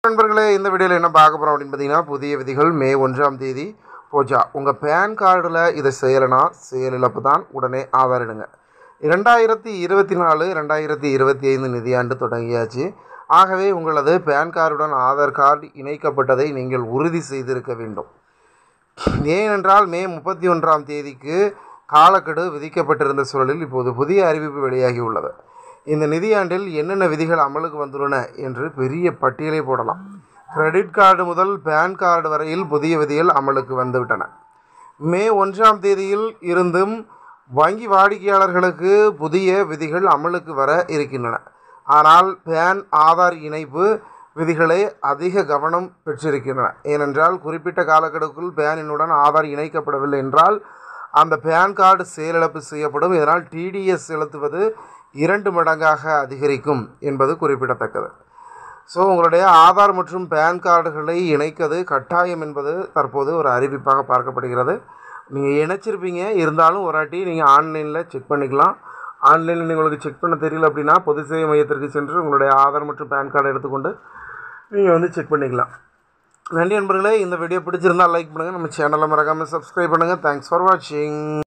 நண்பர்களே இந்த வீடியோவில் என்ன பார்க்க போகிறோம் அப்படின்னு பார்த்தீங்கன்னா புதிய விதிகள் மே ஒன்றாம் தேதி போச்சா உங்கள் பேன் கார்டில் இதை செய்யலைனா செயலிழப்பு தான் உடனே ஆதாரிடுங்க இரண்டாயிரத்தி இருபத்தி நாலு ரெண்டாயிரத்தி இருபத்தி ஐந்து நிதியாண்டு தொடங்கியாச்சு ஆகவே உங்களது பேன் கார்டுடன் ஆதார் கார்டு இணைக்கப்பட்டதை நீங்கள் உறுதி செய்திருக்க வேண்டும் ஏனென்றால் மே முப்பத்தி ஒன்றாம் தேதிக்கு காலக்கெடு விதிக்கப்பட்டிருந்த சூழலில் இப்போது புதிய அறிவிப்பு வெளியாகியுள்ளது இந்த நிதியாண்டில் என்னென்ன விதிகள் அமலுக்கு வந்துள்ளன என்று பெரிய பட்டியலை போடலாம் கிரெடிட் கார்டு முதல் பேன் கார்டு வரையில் புதிய விதிகள் அமலுக்கு வந்துவிட்டன மே ஒன்றாம் தேதியில் இருந்தும் வங்கி வாடிக்கையாளர்களுக்கு புதிய விதிகள் அமலுக்கு வர இருக்கின்றன ஆனால் பேன் ஆதார் இணைப்பு விதிகளே அதிக கவனம் பெற்றிருக்கின்றன ஏனென்றால் குறிப்பிட்ட காலக்கெடுக்குள் பேன் எண்ணுடன் ஆதார் இணைக்கப்படவில்லை என்றால் அந்த பேன் கார்டு செயலிழப்பு செய்யப்படும் இதனால் டிடிஎஸ் செலுத்துவது இரண்டு மடங்காக அதிகரிக்கும் என்பது குறிப்பிடத்தக்கது ஸோ உங்களுடைய ஆதார் மற்றும் பேன் கார்டுகளை இணைக்கிறது கட்டாயம் என்பது தற்போது ஒரு அறிவிப்பாக பார்க்கப்படுகிறது நீங்கள் இணைச்சிருப்பீங்க இருந்தாலும் ஒரு வாட்டி நீங்கள் ஆன்லைனில் செக் பண்ணிக்கலாம் ஆன்லைனில் உங்களுக்கு செக் பண்ண தெரியல அப்படின்னா பொது சேவை மையத்திற்கு சென்று உங்களுடைய ஆதார் மற்றும் பேன் கார்டை எடுத்துக்கொண்டு நீங்கள் வந்து செக் பண்ணிக்கலாம் நன்றி நண்பர்களே இந்த வீடியோ பிடிச்சிருந்தால் லைக் பண்ணுங்கள் நம்ம சேனலை மறக்காமல் சப்ஸ்கிரைப் பண்ணுங்கள் தேங்க்ஸ் ஃபார் வாட்சிங்